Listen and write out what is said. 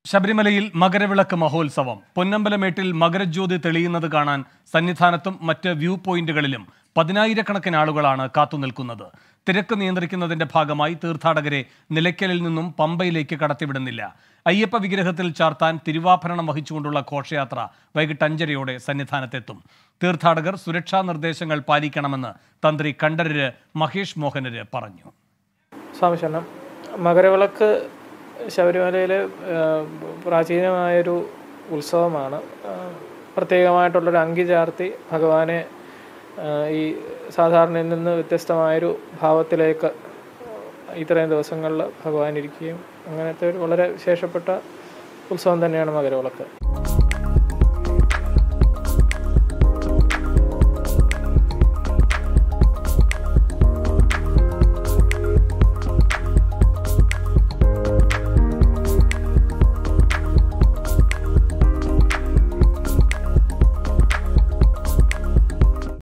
ശബരിമലയിൽ മകരവിളക്ക് മഹോത്സവം പൊന്നമ്പലമേട്ടിൽ മകരജ്യോതി തെളിയുന്നത് കാണാൻ സന്നിധാനത്തും മറ്റ് വ്യൂ പോയിന്റുകളിലും പതിനായിരക്കണക്കിന് ആളുകളാണ് കാത്തുനിൽക്കുന്നത് തിരക്ക് നിയന്ത്രിക്കുന്നതിന്റെ ഭാഗമായി തീർത്ഥാടകരെ നിലയ്ക്കലിൽ നിന്നും പമ്പയിലേക്ക് കടത്തിവിടുന്നില്ല അയ്യപ്പ വിഗ്രഹത്തിൽ ചാർത്താൻ തിരുവാഭരണം വഹിച്ചുകൊണ്ടുള്ള ഘോഷയാത്ര വൈകിട്ട് അഞ്ചരയോടെ സന്നിധാനത്തെത്തും തീർത്ഥാടകർ സുരക്ഷാ നിർദ്ദേശങ്ങൾ പാലിക്കണമെന്ന് തന്ത്രി കണ്ഠരര് മഹേഷ് മോഹനര് പറഞ്ഞു സ്വാമി ശരണം മകരവിളക്ക് ശബരിമലയിലെ ആ, പ്രാചീനമായൊരു ഉത്സവമാണ് ആ, പ്രത്യേകമായിട്ടുള്ളൊരു അങ്കി ചാർത്തി ഭഗവാനെ ആ, ഈ സാധാരണയിൽ നിന്ന് വ്യത്യസ്തമായൊരു ഭാവത്തിലേക്ക് ഇത്രയും ദിവസങ്ങളിൽ ഭഗവാൻ ഇരിക്കുകയും അങ്ങനത്തെ ഒരു വളരെ വിശേഷപ്പെട്ട ഉത്സവം തന്നെയാണ് മകരവിളക്ക്